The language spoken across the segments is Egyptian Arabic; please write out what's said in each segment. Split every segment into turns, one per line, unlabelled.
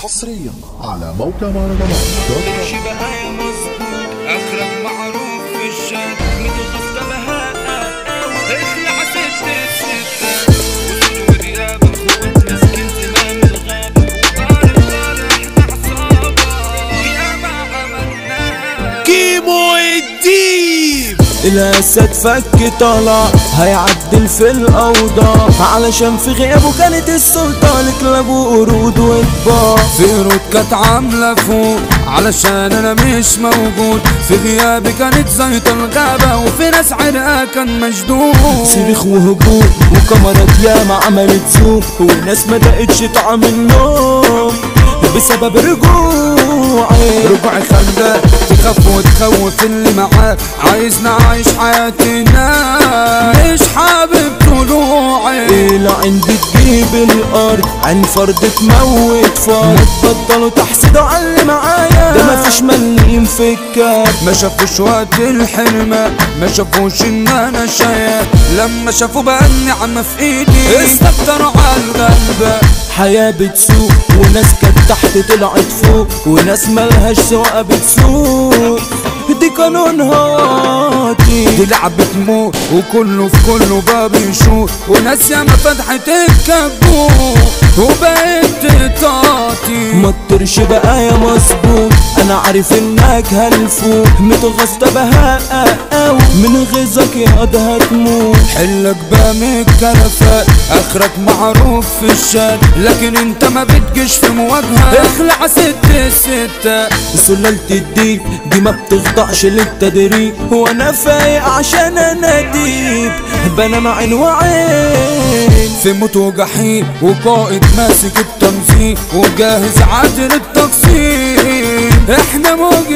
حصريا على موقع مهرجانات دوت كوم.
شبه مظبوط اخرك معروف في الشارع متغصب بهاء اخلع ست الستة وصوت ودياب اخوات مسكين زمام الغابة وطارق طارق عصابة يا ما عملنا
كيمو الديب
الاسد فك طلع هيعدل في الاوضاع علشان في غيابه كانت السلطة لكلاب وقرود وطباع
فيروت كانت عاملة فوق علشان انا مش موجود في غيابي كانت زيط الغابة وفي ناس عرقها كان مشدود
صريخ وهجوم وكاميرات ياما عملت زوم وناس ما دقتش طعم النوم بسبب رجوعي
ربع خلاك تخاف وتخوف اللي معاك عايزنا عايش حياتنا مش حابب طلوعي
إلى عند تجيب الأرض عن فرد تموت فرد بطلوا تحسدوا على اللي معايا ده مفيش مليم في الكار
ما شافوش وقت الحلمة ما شافوش ان انا شايف لما شافوا بقى النعمة في ايدي استكتروا على الغلبة
حياة بتسوق وناس كانت تحت طلعت فوق وناس ملهاش سواقة بتسوق دي قانونها واطي
دي لعبة موت وكله في كله بقى بيشوط وناس ياما فتحت الكبوت وبقيت تعطي
ما تطرش بقى يا مظبوط انا عارف انك هلفوت متغصب بهاء او من غيظك يا ده هتموت
حلك بقى من الكلفات اخرك معروف في الشات لكن انت ما بتجيش في مواجهة اخلع ست ستة
سلالة الديب دي ما بتخضعش للتدريب وانا فايق عشان انا ديب بنام عين وعين
في موت وجحيم وقائد ماسك التنظيم وجاهز عادل التقسيم احنا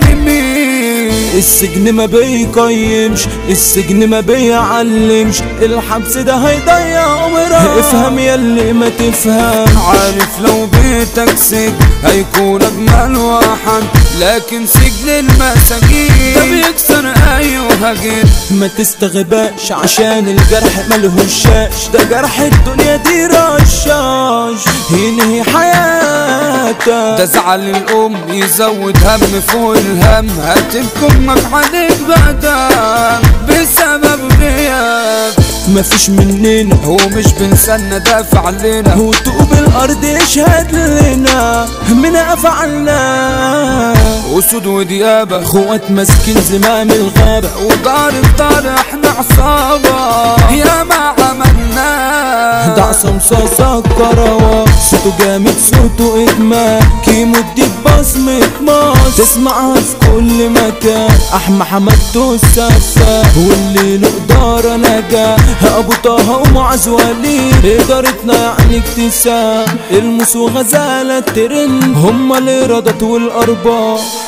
مجرمين
السجن ما بيقيمش السجن ما بيعلمش الحبس ده هيضيع عمرك افهم ياللي ما تفهم
عارف لو بيتك سجن هيكون اجمل واحد لكن سجن المساجين ده بيكسر ايوه جد
ما تستغباش عشان الجرح ملهوش شاش ده جرح الدنيا دي رشاش ينهي حياتك
ده زعل الام يزود هم فوق الهم هتبكي امك عليك بعدها بسبب غياب
مفيش مننا
هو مش بنسالنا دافع علينا
هو طوب الارض يشهد لنا من افعلنا
اسود وديابه
اخوات ماسكين زمام الغابة
وضارب طارح احنا عصابه يا ما عملنا
ده عصام صاصة كروة صوته جامد صوته ادمان كيمو اديك بصمة ماس تسمعها في كل مكان احمى حمدته السفاح واللي له قدارة نجاح ابو طه ومعز وليد ادارتنا يعني اكتساب الموس وغزالة ترند هما الإيرادات والارباح